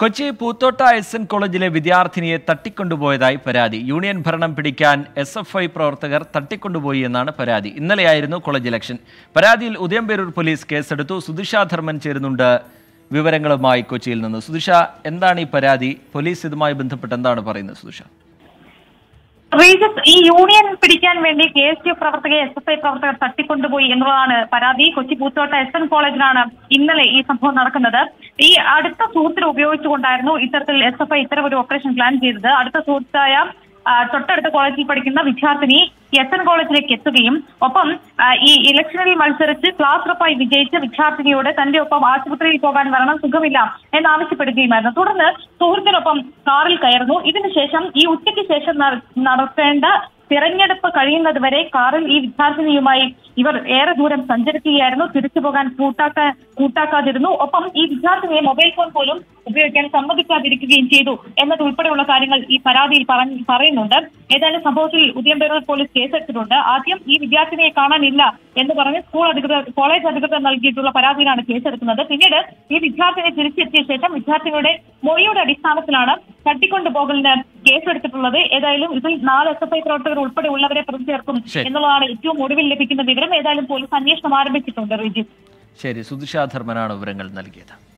Kochi Poothotta S N കോളേജിലെ വിദ്യാർത്ഥിനിയെ തട്ടിക്കൊണ്ടുപോയതായി പരാതി union ഭരണം പിടിക്കാൻ എസ് എഫ് ഐ പ്രവർത്തകർ തട്ടിക്കൊണ്ടുപോയി എന്നാണ് പരാതി ഇന്നലെയായിരുന്നു കോളേജ് ഇലക്ഷൻ പരാതിയിൽ ഉദയംപേരൂർ പോലീസ് കേസെടുത്തു സുധിഷ ധർമ്മൻ ചേരുന്നുണ്ട് വിവരങ്ങളുമായി കൊച്ചിയിൽ നിന്ന് സുധിഷ എന്താണ് ഈ പരാതി പോലീസ് ഇതുമായി ബന്ധപ്പെട്ട് എന്താണ് പറയുന്നത് സുധിഷ റീജസ് ഈ യൂണിയൻ പിടിക്കാൻ വേണ്ടി കെ എസ് യു പ്രവർത്തകരെ എസ് എഫ് ഐ പ്രവർത്തകർ തട്ടിക്കൊണ്ടുപോയി എന്നുള്ളതാണ് പരാതി കൊച്ചി പൂത്തോട്ട എസ് എൻ കോളേജിലാണ് ഇന്നലെ ഈ സംഭവം നടക്കുന്നത് ഈ അടുത്ത സുഹൃത്തിനെ ഉപയോഗിച്ചുകൊണ്ടായിരുന്നു ഇത്തരത്തിൽ എസ് എഫ് ഐ ഇത്തരം ഒരു ഓപ്പറേഷൻ പ്ലാൻ ചെയ്തത് അടുത്ത സുഹൃത്തായ ആ, തൊട്ടടുത്ത കോളേജിൽ പഠിക്കുന്ന വിദ്യാർത്ഥിനി എസ് എൻ കോളേജിലേക്ക് എത്തുകയും ഒപ്പം ആ, ഈ ഇലക്ഷനിൽ മത്സരിച്ച് ക്ലാസ് റപ്പായി വിജയിച്ച വിദ്യാർത്ഥിനിയോട് തന്റെ ഒപ്പം ആശുപത്രിയിൽ പോകാൻ വരണം സുഖമില്ല എന്നാവശ്യപ്പെടുകയുമായിരുന്നു തുടർന്ന് സുഹൃത്തിനൊപ്പം കാറിൽ കയറുന്നു ഇതിനുശേഷം ഈ ഉച്ചയ്ക്ക് ശേഷം നട- നടത്തേണ്ട തിരഞ്ഞെടുപ്പ് കഴിയുന്നത് വരെ കാറിൽ ഈ വിദ്യാർത്ഥിനിയുമായി ഇവർ ഏറെ ദൂരം സഞ്ചരിക്കുകയായിരുന്നു തിരിച്ചു പോകാൻ കൂട്ടാക്കാൻ കൂട്ടാക്കാതിരുന്നു ഒപ്പം ഈ വിദ്യാർത്ഥിനിയെ മൊബൈൽ ഫോൺ പോലും ഉപയോഗിക്കാൻ സമ്മതിക്കാതിരിക്കുകയും ചെയ്തു എന്നതുൾപ്പെടെയുള്ള കാര്യങ്ങൾ ഈ പരാതിയിൽ പറഞ്ഞ് പറയുന്നുണ്ട് ഏതായാലും സംഭവത്തിൽ ഉദയംപേരൂർ പോലീസ് കേസെടുത്തിട്ടുണ്ട് ആദ്യം ഈ വിദ്യാർത്ഥിനിയെ കാണാനില്ല എന്ന് പറഞ്ഞ് സ്കൂൾ അധികൃതർ കോളേജ് അധികൃതർ നൽകിയിട്ടുള്ള പരാതിയിലാണ് കേസെടുക്കുന്നത് പിന്നീട് ഈ വിദ്യാർത്ഥിനി തിരിച്ചെത്തിയ ശേഷം വിദ്യാർത്ഥിനിയുടെ മൊഴിയുടെ അടിസ്ഥാനത്തിലാണ് തട്ടിക്കൊണ്ടുപോകലിന് കേസെടുത്തിട്ടുള്ളത് ഏതായാലും ഇതിൽ നാല് എസ് എഫ് ഐ പ്രവർത്തകർ ഉൾപ്പെടെ ഉള്ളവരെ പ്രതി ചേർക്കും ശരി. എന്നുള്ളതാണ് ഏറ്റവും ഒടുവിൽ ലഭിക്കുന്ന വിവരം ഏതായാലും പോലീസ് അന്വേഷണം ആരംഭിച്ചിട്ടുണ്ട് റിജി ശരി സുധിഷ ധർമ്മനാണ് വിവരങ്ങൾ നൽകിയത്